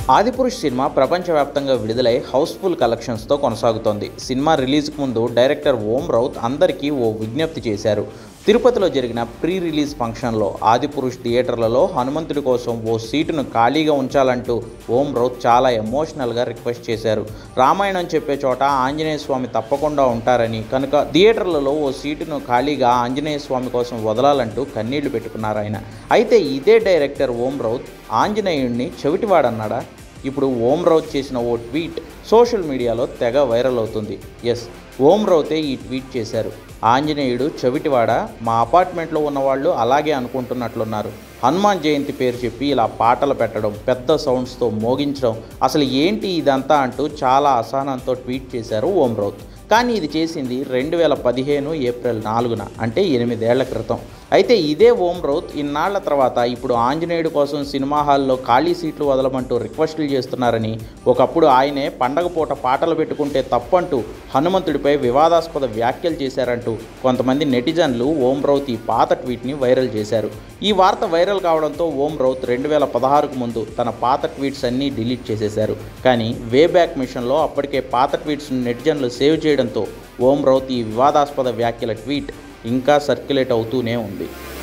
Adipurush cinema ప్రపంచవ్యాప్తంగా విడుదలై Housefull కలెక్షన్స్తో కొనసాగుతోంది సినిమా రిలీజ్కు ముందు డైరెక్టర్ ఓం రౌత్ అందరికీ ఓ విజ్ఞప్తి చేశారు తిరుపతిలో జరిగిన ప్రీ రిలీజ్ ఫంక్షన్లో ఆదిపురుష్ థియేటర్లలో హనుమంతుడి కోసం ఓ సీటును ఖాళీగా ఉంచాలంటూ ఓం రౌత్ చాలా ఎమోషనల్గా రిక్వెస్ట్ చేశారు రామాయణం చెప్పే చోట ఆంజనేయ స్వామి తప్పకుండా ఉంటారని కనుక థియేటర్లలో ఓ సీటును ఖాళీగా ఆంజనేయ స్వామి కోసం వదలాలంటూ కన్నీళ్లు పెట్టుకున్నారు ఆయన అయితే ఇదే డైరెక్టర్ ఓం రౌత్ ఆంజనేయుడిని చెవిటివాడన్నాడా ఇప్పుడు ఓం రౌత్ చేసిన ఓ ట్వీట్ సోషల్ మీడియాలో తెగ వైరల్ అవుతుంది ఎస్ ఓం రౌతే ఈ ట్వీట్ చేశారు ఆంజనేయుడు చెవిటివాడ మా అపార్ట్మెంట్లో ఉన్నవాళ్ళు అలాగే అనుకుంటున్నట్లున్నారు హనుమాన్ జయంతి పేరు చెప్పి ఇలా పాటలు పెట్టడం పెద్ద సౌండ్స్తో మోగించడం అసలు ఏంటి ఇదంతా అంటూ చాలా అసహనంతో ట్వీట్ చేశారు ఓం రౌత్ కానీ ఇది చేసింది రెండు వేల పదిహేను ఏప్రిల్ నాలుగున అంటే ఎనిమిదేళ్ల క్రితం అయితే ఇదే ఓం రౌత్ ఇన్నాళ్ల తర్వాత ఇప్పుడు ఆంజనేయుడు కోసం సినిమా హాల్లో ఖాళీ సీట్లు వదలమంటూ రిక్వెస్టులు చేస్తున్నారని ఒకప్పుడు ఆయనే పండగ పూట పాటలు పెట్టుకుంటే తప్పంటూ హనుమంతుడిపై వివాదాస్పద వ్యాఖ్యలు చేశారంటూ కొంతమంది నెటిజన్లు ఓం రౌత్ ఈ పాత ట్వీట్ని వైరల్ చేశారు ఈ వార్త వైరల్ కావడంతో ఓం రౌత్ రెండు వేల పదహారుకు ముందు తన పాత ట్వీట్స్ అన్నీ డిలీట్ చేసేశారు కానీ వే బ్యాక్ మిషన్లో అప్పటికే పాత ట్వీట్స్ నెటిజన్లు సేవ్ చేయడంతో ఓం రౌత్ ఈ వివాదాస్పద వ్యాఖ్యల ట్వీట్ ఇంకా సర్క్యులేట్ అవుతూనే ఉంది